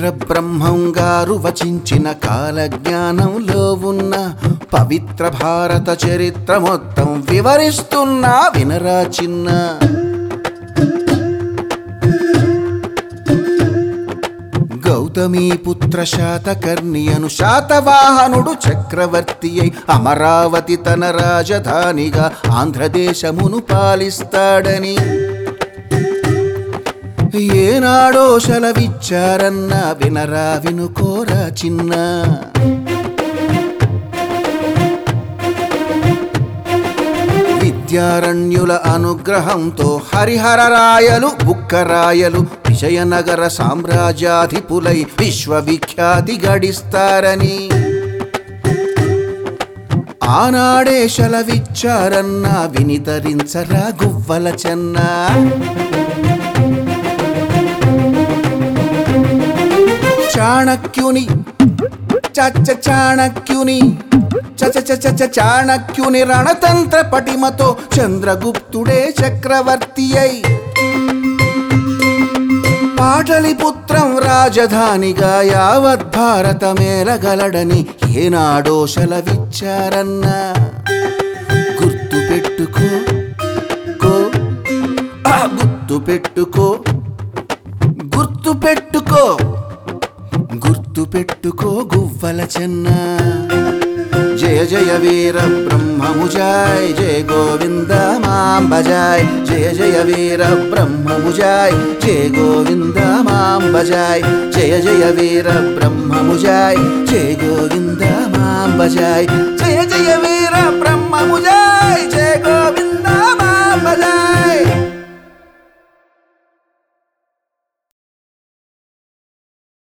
వీరబ్రహ్మం గారు వచించిన కాలజ్ఞానంలో ఉన్న పవిత్ర భారత చరిత్ర మొత్తం వివరిస్తున్నా వినరా చిన్న గౌతమీ పుత్ర శాతకర్ణి అను శాతవాహనుడు చక్రవర్తి అయి అమరావతి తన రాజధానిగా ఆంధ్రదేశమును పాలిస్తాడని ఏనాడో సెలవిచ్చారన్న వినరా వినుకోరా చిన్న విద్యారణ్యుల అనుగ్రహంతో హరిహర రాయలు బుక్కరాయలు విజయనగర సామ్రాజ్యాధిపులై విశ్వవిఖ్యాతి గడిస్తారని ఆనాడే సెలవిచ్చారన్న వినితరించరా గువ్వల చెన్నా చాణక్యుని చచ్చ చాణక్యుని చచ చచ చ చాణక్యుని రణతంత్ర పటిమతో చంద్రగుప్తుడే చక్రవర్తి అయి పాటలిపుత్రం రాజధానిగా యావత్ భారతమేలగలడని ఏనాడో సెలవిచ్చారన్నా గుర్తు పెట్టుకో కో ఆ గుర్తు పెట్టుకో గుర్తు పెట్టుకో గుర్తు పెట్టుకో గువ్వల చెన్న జయ జయ వీర బ్రహ్మము జాయ్ జయ గోవింద మాం భజాయ్ జయ జయ వీర బ్రహ్మము జాయ్ జయ గోవింద మాం భజాయ్ జయ జయ వీర బ్రహ్మము జాయ్ జయ గోవింద మాం భజాయ్ జయ జయ వీర బ్రహ్మము జాయ్